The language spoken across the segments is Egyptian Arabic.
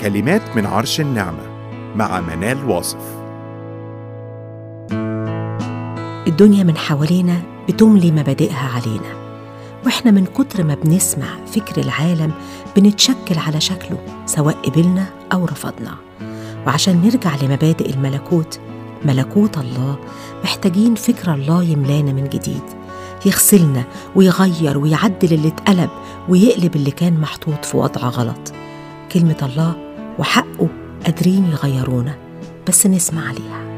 كلمات من عرش النعمة مع منال واصف الدنيا من حوالينا بتملي مبادئها علينا واحنا من كتر ما بنسمع فكر العالم بنتشكل على شكله سواء قبلنا او رفضنا وعشان نرجع لمبادئ الملكوت ملكوت الله محتاجين فكر الله يملانا من جديد يغسلنا ويغير ويعدل اللي اتقلب ويقلب اللي كان محطوط في وضع غلط كلمة الله وحقه قادرين يغيرونا بس نسمع عليها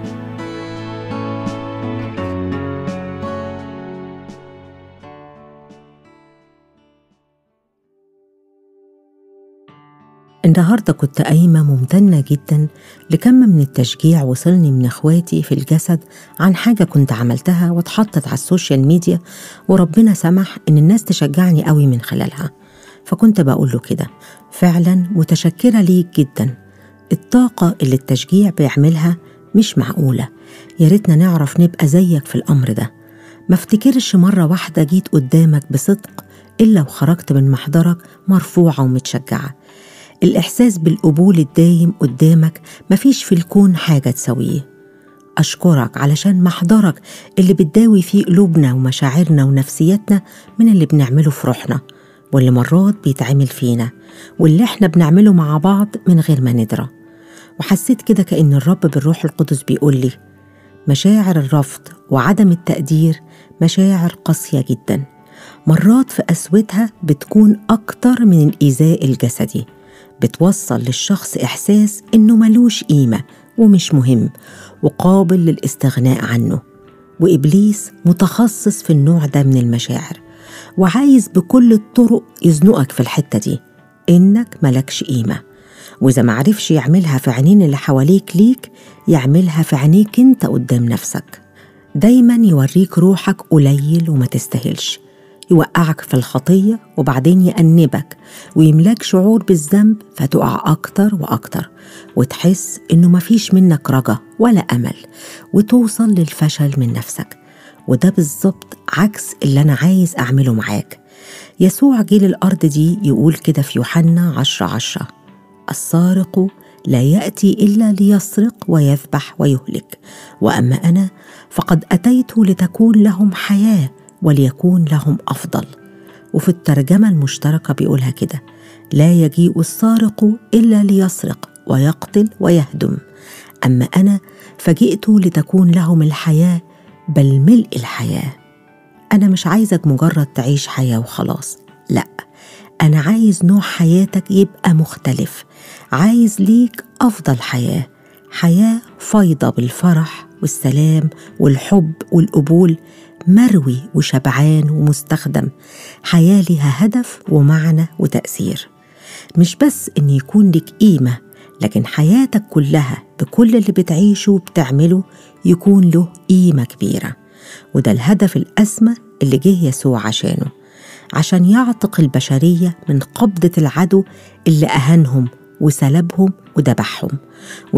النهاردة كنت قايمة ممتنة جدا لكم من التشجيع وصلني من اخواتي في الجسد عن حاجة كنت عملتها واتحطت على السوشيال ميديا وربنا سمح إن الناس تشجعني قوي من خلالها فكنت بقول له كده فعلا متشكرة ليك جدا الطاقة اللي التشجيع بيعملها مش معقولة يا ريتنا نعرف نبقى زيك في الأمر ده ما افتكرش مرة واحدة جيت قدامك بصدق إلا وخرجت من محضرك مرفوعة ومتشجعة الإحساس بالقبول الدايم قدامك مفيش في الكون حاجة تسويه أشكرك علشان محضرك اللي بتداوي فيه قلوبنا ومشاعرنا ونفسيتنا من اللي بنعمله في روحنا واللي مرات بيتعمل فينا واللي احنا بنعمله مع بعض من غير ما ندرى وحسيت كده كأن الرب بالروح القدس بيقول لي مشاعر الرفض وعدم التقدير مشاعر قاسية جدا مرات في قسوتها بتكون أكتر من الإيذاء الجسدي بتوصل للشخص إحساس إنه ملوش قيمة ومش مهم وقابل للاستغناء عنه وإبليس متخصص في النوع ده من المشاعر وعايز بكل الطرق يزنقك في الحتة دي إنك ملكش قيمة وإذا معرفش يعملها في عينين اللي حواليك ليك يعملها في عينيك أنت قدام نفسك دايما يوريك روحك قليل وما تستاهلش يوقعك في الخطية وبعدين يأنبك ويملاك شعور بالذنب فتقع أكتر وأكتر وتحس إنه مفيش منك رجا ولا أمل وتوصل للفشل من نفسك وده بالظبط عكس اللي أنا عايز أعمله معاك يسوع جه للأرض دي يقول كده في يوحنا عشرة عشرة السارق لا يأتي إلا ليسرق ويذبح ويهلك وأما أنا فقد أتيت لتكون لهم حياة وليكون لهم افضل وفي الترجمه المشتركه بيقولها كده لا يجيء السارق الا ليسرق ويقتل ويهدم اما انا فجئت لتكون لهم الحياه بل ملء الحياه انا مش عايزك مجرد تعيش حياه وخلاص لا انا عايز نوع حياتك يبقى مختلف عايز ليك افضل حياه حياه فايضه بالفرح والسلام والحب والقبول مروي وشبعان ومستخدم حياة لها هدف ومعنى وتأثير مش بس إن يكون لك قيمة لكن حياتك كلها بكل اللي بتعيشه وبتعمله يكون له قيمة كبيرة وده الهدف الأسمى اللي جه يسوع عشانه عشان يعتق البشرية من قبضة العدو اللي أهانهم وسلبهم وذبحهم